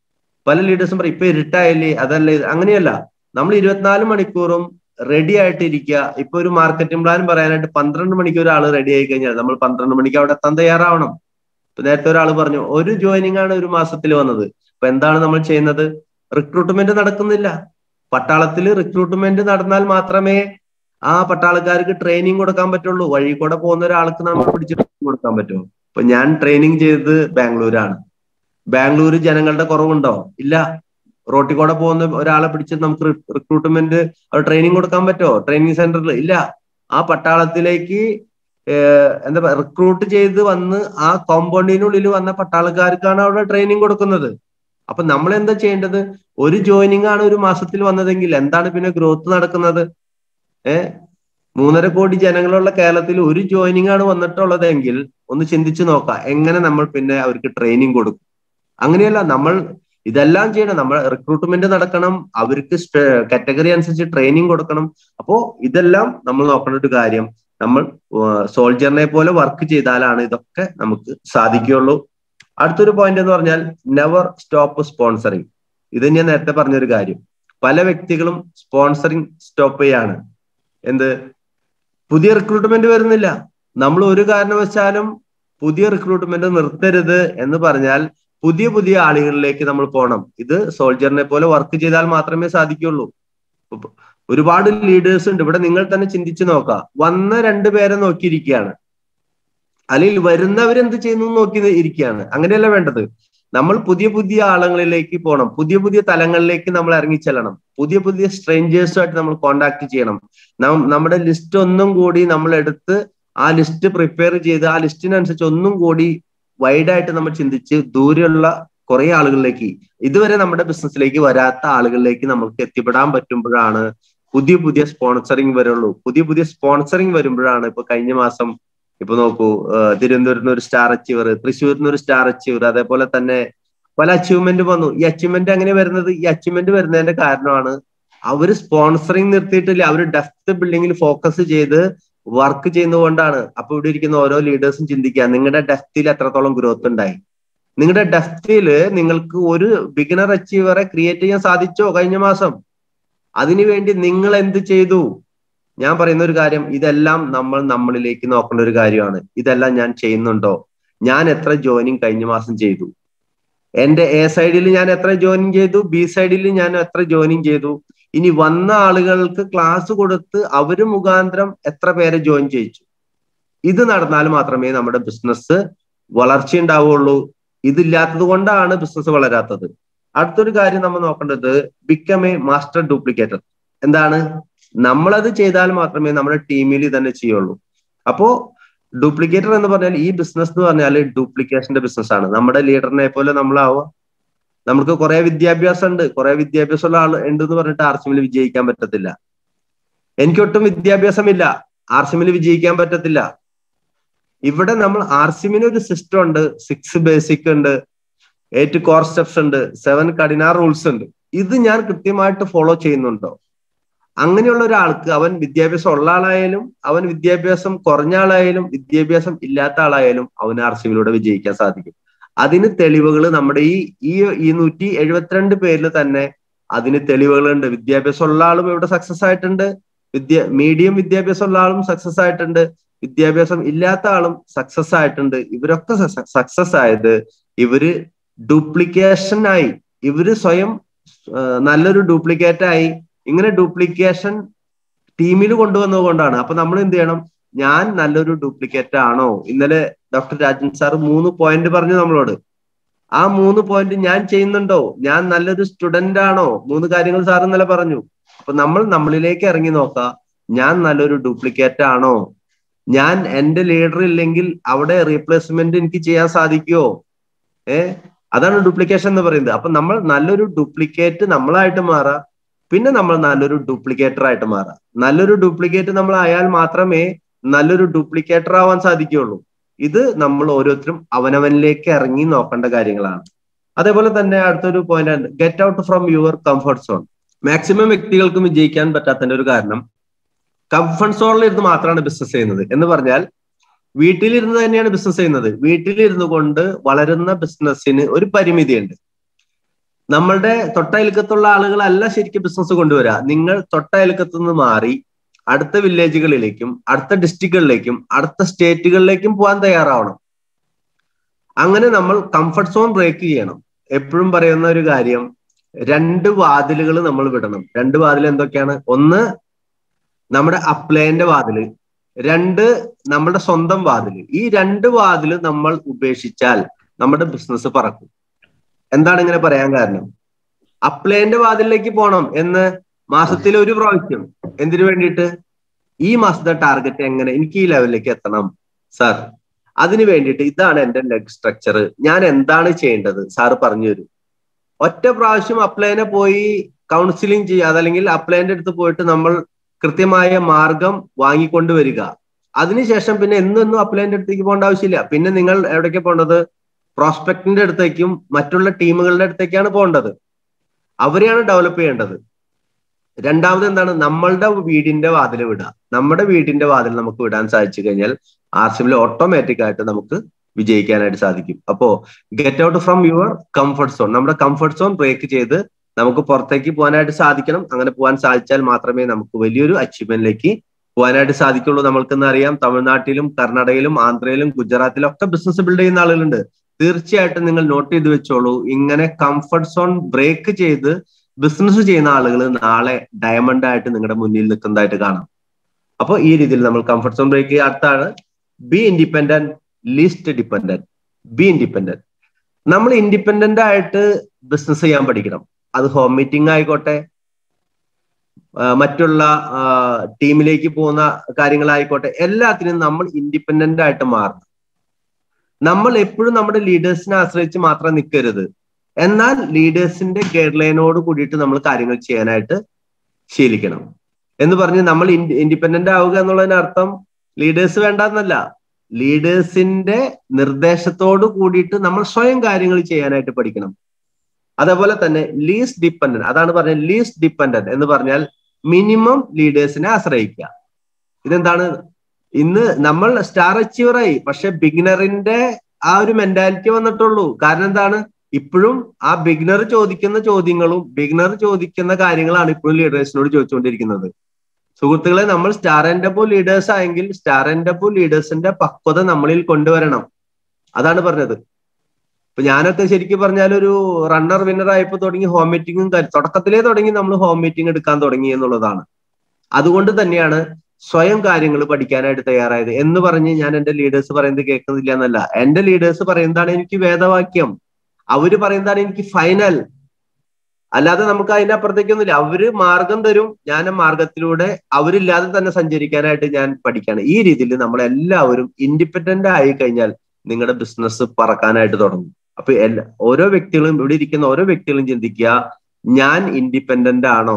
S1: പല ലീഡേഴ്സും പറയും ഇപ്പൊ ഇരുട്ടായില്ലേ അതല്ല അങ്ങനെയല്ല നമ്മൾ ഇരുപത്തിനാല് മണിക്കൂറും റെഡി ആയിട്ട് ഇരിക്കുക ഇപ്പൊ ഒരു മാർക്കറ്റിംഗ് പ്ലാൻ പറയാനായിട്ട് പന്ത്രണ്ട് മണിക്ക് ഒരാൾ റെഡി ആയി കഴിഞ്ഞാൽ നമ്മൾ പന്ത്രണ്ട് മണിക്ക് അവിടെ എത്താൻ തയ്യാറാവണം ഇപ്പൊ നേരത്തെ ഒരാൾ പറഞ്ഞു ഒരു ജോയിനിങ് ആണ് ഒരു മാസത്തിൽ വന്നത് അപ്പൊ എന്താണ് നമ്മൾ ചെയ്യുന്നത് റിക്രൂട്ട്മെന്റ് നടക്കുന്നില്ല പട്ടാളത്തിൽ റിക്രൂട്ട്മെന്റ് നടന്നാൽ മാത്രമേ ആ പട്ടാളക്കാർക്ക് ട്രെയിനിങ് കൊടുക്കാൻ പറ്റുള്ളൂ വഴി കൂടെ പോകുന്ന ഒരാൾക്ക് നമ്മൾ പിടിച്ച് കൊടുക്കാൻ പറ്റുമോ ഇപ്പൊ ഞാൻ ട്രെയിനിങ് ചെയ്തത് ബാംഗ്ലൂരാണ് ബാംഗ്ലൂർ ജനങ്ങളുടെ കുറവുണ്ടോ ഇല്ല റോട്ടിൽ കൂടെ പോകുന്ന ഒരാളെ പിടിച്ച് നമുക്ക് റിക്രൂട്ട്മെന്റ് ട്രെയിനിങ് കൊടുക്കാൻ പറ്റുമോ ട്രെയിനിങ് സെന്ററിൽ ഇല്ല ആ പട്ടാളത്തിലേക്ക് എന്താ റിക്രൂട്ട് ചെയ്ത് വന്ന് ആ കോമ്പൗണ്ടിനുള്ളിൽ വന്ന പട്ടാളക്കാർക്കാണ് അവിടെ ട്രെയിനിങ് കൊടുക്കുന്നത് അപ്പൊ നമ്മൾ എന്താ ചെയ്യേണ്ടത് ഒരു ജോയിനിങ് ആണ് ഒരു മാസത്തിൽ വന്നതെങ്കിൽ എന്താണ് പിന്നെ ഗ്രോത്ത് നടക്കുന്നത് ഏഹ് മൂന്നര കോടി ജനങ്ങളുള്ള കേരളത്തിൽ ഒരു ജോയിനിങ് ആണ് വന്നിട്ടുള്ളതെങ്കിൽ ഒന്ന് ചിന്തിച്ചു നോക്കാം എങ്ങനെ നമ്മൾ പിന്നെ അവർക്ക് ട്രെയിനിങ് കൊടുക്കും അങ്ങനെയല്ല നമ്മൾ ഇതെല്ലാം ചെയ്യണം നമ്മൾ റിക്രൂട്ട്മെന്റ് നടക്കണം അവർക്ക് കാറ്റഗറി അനുസരിച്ച് ട്രെയിനിങ് കൊടുക്കണം അപ്പോ ഇതെല്ലാം നമ്മൾ നോക്കേണ്ട ഒരു കാര്യം നമ്മൾ സോൾജറിനെ പോലെ വർക്ക് ചെയ്താലാണ് ഇതൊക്കെ നമുക്ക് സാധിക്കുകയുള്ളൂ അടുത്തൊരു പോയിന്റ് എന്ന് പറഞ്ഞാൽ നെവർ സ്റ്റോപ്പ് സ്പോൺസറിങ് ഇത് ഞാൻ നേരത്തെ പറഞ്ഞൊരു കാര്യം പല വ്യക്തികളും സ്പോൺസറിങ് സ്റ്റോപ്പ് ചെയ്യാണ് എന്ത് പുതിയ റിക്രൂട്ട്മെന്റ് വരുന്നില്ല നമ്മൾ ഒരു കാരണവശാലും പുതിയ റിക്രൂട്ട്മെന്റ് നിർത്തരുത് എന്ന് പറഞ്ഞാൽ പുതിയ പുതിയ ആളുകളിലേക്ക് നമ്മൾ പോകണം ഇത് സോൾജറിനെ പോലെ വർക്ക് ചെയ്താൽ മാത്രമേ സാധിക്കുള്ളൂ ഒരുപാട് ലീഡേഴ്സ് ഉണ്ട് ഇവിടെ നിങ്ങൾ തന്നെ ചിന്തിച്ചു നോക്കാം വന്ന രണ്ടുപേരെ നോക്കിയിരിക്കുകയാണ് അല്ലെങ്കിൽ വരുന്നവരെന്ത് ചെയ്യുന്നു നോക്കി ഇരിക്കുകയാണ് അങ്ങനെയല്ല വേണ്ടത് നമ്മൾ പുതിയ പുതിയ ആളുകളിലേക്ക് പോകണം പുതിയ പുതിയ തലങ്ങളിലേക്ക് നമ്മൾ ഇറങ്ങിച്ചെല്ലണം പുതിയ പുതിയ സ്ട്രേഞ്ചേഴ്സുമായിട്ട് നമ്മൾ കോണ്ടാക്ട് ചെയ്യണം നമ്മുടെ ലിസ്റ്റ് ഒന്നും കൂടി നമ്മൾ എടുത്ത് ആ ലിസ്റ്റ് പ്രിപ്പയർ ചെയ്ത് ആ ലിസ്റ്റിനനുസരിച്ച് ഒന്നും കൂടി വൈഡായിട്ട് നമ്മൾ ചിന്തിച്ച് ദൂരെയുള്ള കുറെ ആളുകളിലേക്ക് ഇതുവരെ നമ്മുടെ ബിസിനസ്സിലേക്ക് വരാത്ത ആളുകളിലേക്ക് നമുക്ക് എത്തിപ്പെടാൻ പറ്റുമ്പോഴാണ് പുതിയ പുതിയ സ്പോൺസറിങ് വരുള്ളൂ പുതിയ പുതിയ സ്പോൺസറിങ് വരുമ്പോഴാണ് ഇപ്പൊ കഴിഞ്ഞ മാസം ഇപ്പൊ നോക്കൂ തിരുവനന്തപുരത്ത് നിന്ന് ഒരു സ്റ്റാർ അച്ചീവർ തൃശ്ശൂരിൽ നിന്ന് ഒരു സ്റ്റാർ അച്ചീവർ അതേപോലെ തന്നെ പല അച്ചീവ്മെന്റ് വന്നു ഈ അച്ചീവ്മെന്റ് എങ്ങനെ വരുന്നത് ഈ അച്ചീവ്മെന്റ് വരുന്നതിന്റെ കാരണമാണ് അവര് സ്പോൺസറിങ് നിർത്തിയിട്ടില്ല അവർ ഡെഫ്ത് ബിൽഡിങ്ങിൽ ഫോക്കസ് ചെയ്ത് വർക്ക് ചെയ്യുന്നതുകൊണ്ടാണ് അപ്പൊ ഇവിടെ ഇരിക്കുന്ന ഓരോ ലീഡേഴ്സും ചിന്തിക്കുക നിങ്ങളുടെ ഡെഫ്തിൽ എത്രത്തോളം ഗ്രോത്ത് ഉണ്ടായി നിങ്ങളുടെ ഡെഫ്തില് നിങ്ങൾക്ക് ഒരു ബിഗിനർ അച്ചീവറെ ക്രിയേറ്റ് ചെയ്യാൻ സാധിച്ചോ കഴിഞ്ഞ മാസം അതിനുവേണ്ടി നിങ്ങൾ എന്ത് ചെയ്തു ഞാൻ പറയുന്ന ഒരു കാര്യം ഇതെല്ലാം നമ്മൾ നമ്മളിലേക്ക് നോക്കേണ്ട ഒരു കാര്യമാണ് ഇതെല്ലാം ഞാൻ ചെയ്യുന്നുണ്ടോ ഞാൻ എത്ര ജോയിനിങ് കഴിഞ്ഞ മാസം ചെയ്തു എന്റെ എ സൈഡിൽ ഞാൻ എത്ര ജോയിനിങ് ചെയ്തു ബി സൈഡിൽ ഞാൻ എത്ര ജോയിനിങ് ചെയ്തു ഇനി വന്ന ആളുകൾക്ക് ക്ലാസ് കൊടുത്ത് അവര് മുഖാന്തരം എത്ര പേരെ ജോയിൻ ചെയ്യിച്ചു ഇത് നടന്നാൽ മാത്രമേ നമ്മുടെ ബിസിനസ് വളർച്ച ഉണ്ടാവുള്ളൂ ഇതില്ലാത്തത് കൊണ്ടാണ് ബിസിനസ് വളരാത്തത് അടുത്തൊരു കാര്യം നമ്മൾ നോക്കേണ്ടത് ബിക്കം എ മാസ്റ്റർ ഡ്യൂപ്ലിക്കേറ്റർ എന്താണ് നമ്മളത് ചെയ്താൽ മാത്രമേ നമ്മുടെ ടീമിൽ തന്നെ ചെയ്യുള്ളൂ അപ്പോ ഡ്യൂപ്ലിക്കേറ്റർ എന്ന് പറഞ്ഞാൽ ഈ ബിസിനസ് എന്ന് പറഞ്ഞാൽ ഡ്യൂപ്ലിക്കേഷന്റെ ബിസിനസ് ആണ് നമ്മുടെ ലീഡറിനെ പോലെ നമ്മളാവുക നമുക്ക് കുറെ വിദ്യാഭ്യാസം ഉണ്ട് കുറെ വിദ്യാഭ്യാസമുള്ള ആൾ ഉണ്ട് എന്ന് പറഞ്ഞിട്ട് ആർസിമിൽ വിജയിക്കാൻ പറ്റത്തില്ല എനിക്കൊട്ടും വിദ്യാഭ്യാസമില്ല ആർസിമിൽ വിജയിക്കാൻ പറ്റത്തില്ല ഇവിടെ നമ്മൾ ആർസിമിന് ഒരു സിസ്റ്റം ഉണ്ട് സിക്സ് ബേസിക് ഉണ്ട് എയ്റ്റ് കോർ സ്റ്റെപ്സ് ഉണ്ട് സെവൻ കഠിനാർ റൂൾസ് ഉണ്ട് ഇത് ഞാൻ കൃത്യമായിട്ട് ഫോളോ ചെയ്യുന്നുണ്ടോ അങ്ങനെയുള്ള ഒരാൾക്ക് അവൻ വിദ്യാഭ്യാസം ഉള്ള ആളായാലും അവൻ വിദ്യാഭ്യാസം കുറഞ്ഞ ആളായാലും വിദ്യാഭ്യാസം ഇല്ലാത്ത ആളായാലും അവന് ആർസിമിലൂടെ വിജയിക്കാൻ സാധിക്കും അതിന് തെളിവുകൾ നമ്മുടെ ഈ ഈ ഈ നൂറ്റി എഴുപത്തിരണ്ട് പേരിൽ തന്നെ അതിന് തെളിവുകളുണ്ട് വിദ്യാഭ്യാസം ഉള്ള ആളും ഇവിടെ സക്സസ് ആയിട്ടുണ്ട് വിദ്യ മീഡിയം വിദ്യാഭ്യാസം ഉള്ള ആളും സക്സസ് ആയിട്ടുണ്ട് വിദ്യാഭ്യാസം ഇല്ലാത്ത ആളും സക്സസ് ആയിട്ടുണ്ട് ഇവരൊക്കെ സക്സസ് ആയത് ഇവര് ഡ്യൂപ്ലിക്കേഷൻ ആയി ഇവര് സ്വയം നല്ലൊരു ഡ്യൂപ്ലിക്കേറ്റ് ആയി ഇങ്ങനെ ഡ്യൂപ്ലിക്കേഷൻ ടീമിൽ കൊണ്ടുവന്നതുകൊണ്ടാണ് അപ്പൊ നമ്മൾ എന്ത് ചെയ്യണം ഞാൻ നല്ലൊരു ഡ്യൂപ്ലിക്കേറ്റ് ആണോ ഇന്നലെ ഡോക്ടർ രാജൻ സാർ മൂന്ന് പോയിന്റ് പറഞ്ഞു നമ്മളോട് ആ മൂന്ന് പോയിന്റ് ഞാൻ ചെയ്യുന്നുണ്ടോ ഞാൻ നല്ലൊരു സ്റ്റുഡന്റ് ആണോ മൂന്ന് കാര്യങ്ങൾ സാർ ഇന്നലെ പറഞ്ഞു അപ്പൊ നമ്മൾ നമ്മളിലേക്ക് ഇറങ്ങി നോക്കാം ഞാൻ നല്ലൊരു ഡ്യൂപ്ലിക്കേറ്റ് ആണോ ഞാൻ എന്റെ ലീഡർ ഇല്ലെങ്കിൽ അവിടെ റീപ്ലേസ്മെന്റ് എനിക്ക് ചെയ്യാൻ സാധിക്കുമോ ഏ അതാണ് ഡ്യൂപ്ലിക്കേഷൻ എന്ന് പറയുന്നത് അപ്പൊ നമ്മൾ നല്ലൊരു ഡ്യൂപ്ലിക്കേറ്റ് നമ്മളായിട്ട് മാറാം പിന്നെ നമ്മൾ നല്ലൊരു ഡ്യൂപ്ലിക്കേറ്റർ ആയിട്ട് മാറാം നല്ലൊരു ഡ്യൂപ്ലിക്കേറ്റ് നമ്മൾ ആയാൽ മാത്രമേ നല്ലൊരു ഡ്യൂപ്ലിക്കേറ്റർ ആവാൻ സാധിക്കുകയുള്ളൂ ഇത് നമ്മൾ ഓരോരുത്തരും അവനവനിലേക്ക് ഇറങ്ങി നോക്കേണ്ട കാര്യങ്ങളാണ് അതേപോലെ തന്നെ അടുത്തൊരു പോയിന്റ് ആണ് get out from your comfort zone maximum വ്യക്തികൾക്കും വിജയിക്കാൻ പറ്റാത്തതിന്റെ ഒരു കാരണം കംഫർട്ട് സോണിൽ ഇരുന്ന് മാത്രമാണ് ബിസിനസ് ചെയ്യുന്നത് എന്ന് പറഞ്ഞാൽ വീട്ടിലിരുന്ന് തന്നെയാണ് ബിസിനസ് ചെയ്യുന്നത് വീട്ടിലിരുന്നു കൊണ്ട് വളരുന്ന ബിസിനസ്സിന് ഒരു പരിമിതിയുണ്ട് നമ്മളുടെ തൊട്ടയൽക്കത്തുള്ള ആളുകളല്ല ശരിക്കും ബിസിനസ് കൊണ്ടുവരിക നിങ്ങൾ തൊട്ടയൽക്കത്തു നിന്ന് മാറി അടുത്ത വില്ലേജുകളിലേക്കും അടുത്ത ഡിസ്ട്രിക്റ്റുകളിലേക്കും അടുത്ത സ്റ്റേറ്റുകളിലേക്കും പോകാൻ തയ്യാറാവണം അങ്ങനെ നമ്മൾ കംഫർട്ട് സോൺ ബ്രേക്ക് ചെയ്യണം എപ്പോഴും പറയുന്ന ഒരു കാര്യം രണ്ട് വാതിലുകൾ നമ്മൾ വിടണം രണ്ട് വാതിൽ എന്തൊക്കെയാണ് ഒന്ന് നമ്മുടെ അപ്ലൈന്റെ വാതില് രണ്ട് നമ്മുടെ സ്വന്തം വാതില് ഈ രണ്ട് വാതില് നമ്മൾ ഉപേക്ഷിച്ചാൽ നമ്മുടെ ബിസിനസ് പറക്കും എന്താണ് ഇങ്ങനെ പറയാൻ കാരണം അപ്ലൈന്റെ വാതിലിലേക്ക് പോകണം എന്ന് മാസത്തിൽ ഒരു പ്രാവശ്യം എന്തിനു വേണ്ടിയിട്ട് ഈ മാസത്തെ ടാർഗറ്റ് എങ്ങനെ എനിക്ക് ഈ ലെവലിലേക്ക് എത്തണം സാർ അതിനു വേണ്ടിയിട്ട് ഇതാണ് എന്റെ ലെഗ് സ്ട്രക്ചർ ഞാൻ എന്താണ് ചെയ്യേണ്ടത് സാറ് പറഞ്ഞു തരും ഒറ്റ പ്രാവശ്യം അപ്ലൈനെ പോയി കൗൺസിലിംഗ് ചെയ്യുക അതല്ലെങ്കിൽ അപ്ലൈന്റെ അടുത്ത് പോയിട്ട് നമ്മൾ കൃത്യമായ മാർഗം വാങ്ങിക്കൊണ്ട് വരിക അതിനുശേഷം പിന്നെ എന്നും അപ്ലൈന്റെ അടുത്തേക്ക് പോകേണ്ട ആവശ്യമില്ല പിന്നെ നിങ്ങൾ എവിടേക്ക് പോകേണ്ടത് പ്രോസ്പെക്ടിന്റെ അടുത്തേക്കും മറ്റുള്ള ടീമുകളുടെ അടുത്തേക്കാണ് പോകേണ്ടത് അവരെയാണ് ഡെവലപ്പ് ചെയ്യേണ്ടത് രണ്ടാമത് എന്താണ് നമ്മളുടെ വീടിന്റെ വാതിൽ വിടുക നമ്മുടെ വീടിന്റെ വാതിൽ നമുക്ക് വിടാൻ സാധിച്ചു കഴിഞ്ഞാൽ ആർ സിമിൽ ഓട്ടോമാറ്റിക് ആയിട്ട് നമുക്ക് വിജയിക്കാനായിട്ട് സാധിക്കും അപ്പോ get out from your comfort zone നമ്മുടെ കംഫർട്ട് സോൺ ബ്രേക്ക് ചെയ്ത് നമുക്ക് പുറത്തേക്ക് പോകാനായിട്ട് സാധിക്കണം അങ്ങനെ പോകാൻ സാധിച്ചാൽ മാത്രമേ നമുക്ക് വലിയൊരു അച്ചീവ്മെന്റിലേക്ക് പോകാനായിട്ട് സാധിക്കുള്ളൂ നമ്മൾക്കെന്ന് അറിയാം തമിഴ്നാട്ടിലും കർണാടകയിലും ആന്ധ്രയിലും ഗുജറാത്തിലും ഒക്കെ ബിസിനസ് ബിൽഡ് ചെയ്യുന്ന ആളുകളുണ്ട് തീർച്ചയായിട്ടും നിങ്ങൾ നോട്ട് ചെയ്ത് വെച്ചോളൂ ഇങ്ങനെ കംഫർട്ട് സോൺ ബ്രേക്ക് ചെയ്ത് ബിസിനസ് ചെയ്യുന്ന ആളുകൾ നാളെ ഡയമണ്ട് ആയിട്ട് നിങ്ങളുടെ മുന്നിൽ നിൽക്കുന്നതായിട്ട് കാണാം അപ്പോൾ ഈ രീതിയിൽ നമ്മൾ കംഫർട്ട് സോൺ ബ്രേക്ക് ചെയ്യുക അടുത്താണ് be independent least dependent be independent നമ്മൾ ഇൻഡിപെൻഡന്റ് ആയിട്ട് ബിസിനസ് ചെയ്യാൻ പഠിക്കണം അത് ഹോം മീറ്റിംഗ് ആയിക്കോട്ടെ മറ്റുള്ള ടീമിലേക്ക് പോകുന്ന കാര്യങ്ങളായിക്കോട്ടെ എല്ലാത്തിനും നമ്മൾ ഇൻഡിപെൻഡന്റ് ആയിട്ട് മാറണം നമ്മൾ എപ്പോഴും നമ്മുടെ ലീഡേഴ്സിനെ ആശ്രയിച്ച് മാത്രം നിൽക്കരുത് എന്നാൽ ലീഡേഴ്സിന്റെ ഗൈഡ് ലൈനോട് കൂടിയിട്ട് നമ്മൾ കാര്യങ്ങൾ ചെയ്യാനായിട്ട് ശീലിക്കണം എന്ന് പറഞ്ഞ് നമ്മൾ ഇൻഡിപെൻഡന്റ് ആവുക എന്നുള്ളതിന് അർത്ഥം ലീഡേഴ്സ് വേണ്ടെന്നല്ല ലീഡേഴ്സിന്റെ നിർദ്ദേശത്തോട് കൂടിയിട്ട് നമ്മൾ സ്വയം കാര്യങ്ങൾ ചെയ്യാനായിട്ട് പഠിക്കണം അതേപോലെ തന്നെ ലീസ് ഡിപ്പെൻഡന്റ് അതാണ് പറഞ്ഞത് ലീസ് ഡിപ്പെൻഡന്റ് എന്ന് പറഞ്ഞാൽ മിനിമം ലീഡേഴ്സിനെ ആശ്രയിക്കുക ഇതെന്താണ് ഇന്ന് നമ്മൾ സ്റ്റാർ അച്ചീവറായി പക്ഷെ ബിഗിനറിന്റെ ആ ഒരു മെന്റാലിറ്റി വന്നിട്ടുള്ളൂ കാരണം എന്താണ് ഇപ്പോഴും ആ ബിഗിനർ ചോദിക്കുന്ന ചോദ്യങ്ങളും ബിഗിനർ ചോദിക്കുന്ന കാര്യങ്ങളാണ് ഇപ്പോഴും ലീഡേഴ്സിനോട് ചോദിച്ചുകൊണ്ടിരിക്കുന്നത് സുഹൃത്തുക്കളെ നമ്മൾ സ്റ്റാർ ആൻഡ് അബോ ലീഡേഴ്സ് ആയെങ്കിൽ സ്റ്റാർ ആൻഡ് അബോ ലീഡേഴ്സിന്റെ പക്വത നമ്മളിൽ കൊണ്ടുവരണം അതാണ് പറഞ്ഞത് ഇപ്പൊ ഞാനൊക്കെ ശരിക്കും പറഞ്ഞാൽ ഒരു റണ്ണർ വിന്നർ ആയപ്പോ തുടങ്ങി ഹോം മീറ്റിംഗും തുടക്കത്തിലേ തുടങ്ങി നമ്മൾ ഹോം മീറ്റിംഗ് എടുക്കാൻ തുടങ്ങി എന്നുള്ളതാണ് അതുകൊണ്ട് തന്നെയാണ് സ്വയം കാര്യങ്ങൾ പഠിക്കാനായിട്ട് തയ്യാറായത് എന്ന് പറഞ്ഞ് ഞാൻ എന്റെ ലീഡേഴ്സ് പറയുന്നത് കേൾക്കുന്നില്ല എന്നല്ല എന്റെ ലീഡേഴ്സ് പറയുന്നതാണ് എനിക്ക് വേദവാക്യം അവര് പറയുന്നതാണ് എനിക്ക് ഫൈനൽ അല്ലാതെ നമുക്ക് അതിന്റെ അപ്പുറത്തേക്കൊന്നുമില്ല അവര് മാർഗം തരും ഞാൻ ആ മാർഗത്തിലൂടെ അവരില്ലാതെ തന്നെ സഞ്ചരിക്കാനായിട്ട് ഞാൻ പഠിക്കാണ് ഈ രീതിയിൽ നമ്മൾ എല്ലാവരും ഇൻഡിപെൻഡന്റ് ആയി കഴിഞ്ഞാൽ നിങ്ങളുടെ ബിസിനസ് പറക്കാനായിട്ട് തുടങ്ങും അപ്പൊ എല്ലാ ഓരോ വ്യക്തികളും ഇവിടെ ഇരിക്കുന്ന ഓരോ വ്യക്തികളും ചിന്തിക്കുക ഞാൻ ഇൻഡിപെൻഡന്റ് ആണോ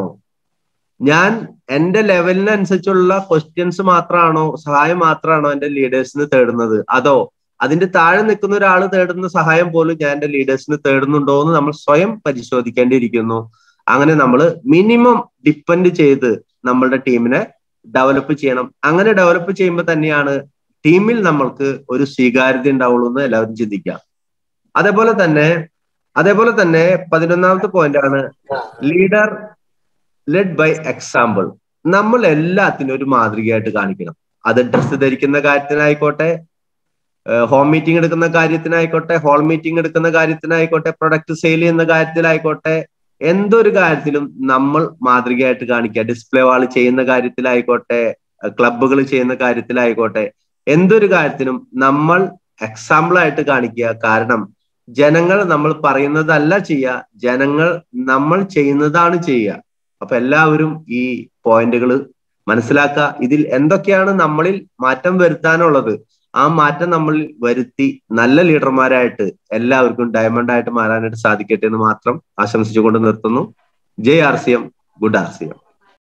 S1: ഞാൻ എന്റെ ലെവലിനനുസരിച്ചുള്ള ക്വസ്റ്റ്യൻസ് മാത്രമാണോ സഹായം മാത്രമാണോ എന്റെ ലീഡേഴ്സിന് തേടുന്നത് അതോ അതിന്റെ താഴെ നിൽക്കുന്ന ഒരാൾ തേടുന്ന സഹായം പോലും ഞാൻ എന്റെ ലീഡേഴ്സിന് തേടുന്നുണ്ടോ എന്ന് നമ്മൾ സ്വയം പരിശോധിക്കേണ്ടിയിരിക്കുന്നു അങ്ങനെ നമ്മൾ മിനിമം ഡിപ്പെൻഡ് ചെയ്ത് നമ്മളുടെ ടീമിനെ ഡെവലപ്പ് ചെയ്യണം അങ്ങനെ ഡെവലപ്പ് ചെയ്യുമ്പോൾ തന്നെയാണ് ടീമിൽ നമ്മൾക്ക് ഒരു സ്വീകാര്യത ഉണ്ടാവുള്ളൂ എന്ന് എല്ലാവരും ചിന്തിക്കാം അതേപോലെ തന്നെ അതേപോലെ തന്നെ പതിനൊന്നാമത്തെ പോയിന്റ് ആണ് ലീഡർ ലെഡ് ബൈ എക്സാമ്പിൾ നമ്മൾ എല്ലാത്തിനും ഒരു മാതൃകയായിട്ട് കാണിക്കണം അത് ഡ്രസ്സ് ധരിക്കുന്ന കാര്യത്തിനായിക്കോട്ടെ ഹോം മീറ്റിംഗ് എടുക്കുന്ന കാര്യത്തിനായിക്കോട്ടെ ഹോൾ മീറ്റിംഗ് എടുക്കുന്ന കാര്യത്തിനായിക്കോട്ടെ പ്രൊഡക്റ്റ് സെയിൽ ചെയ്യുന്ന കാര്യത്തിലായിക്കോട്ടെ എന്തൊരു കാര്യത്തിലും നമ്മൾ മാതൃകയായിട്ട് കാണിക്കുക ഡിസ്പ്ലേ വാൾ ചെയ്യുന്ന കാര്യത്തിലായിക്കോട്ടെ ക്ലബുകൾ ചെയ്യുന്ന കാര്യത്തിലായിക്കോട്ടെ എന്തൊരു കാര്യത്തിനും നമ്മൾ എക്സാമ്പിൾ ആയിട്ട് കാണിക്കുക കാരണം ജനങ്ങൾ നമ്മൾ പറയുന്നതല്ല ചെയ്യുക ജനങ്ങൾ നമ്മൾ ചെയ്യുന്നതാണ് ചെയ്യുക അപ്പൊ എല്ലാവരും ഈ പോയിന്റുകൾ മനസ്സിലാക്കുക ഇതിൽ എന്തൊക്കെയാണ് നമ്മളിൽ മാറ്റം വരുത്താനുള്ളത് ആ മാറ്റം നമ്മൾ വരുത്തി നല്ല ലീഡർമാരായിട്ട് എല്ലാവർക്കും ഡയമണ്ട് ആയിട്ട് മാറാനായിട്ട് സാധിക്കട്ടെ എന്ന് മാത്രം ആശംസിച്ചുകൊണ്ട് നിർത്തുന്നു ജയ് R C M good R C M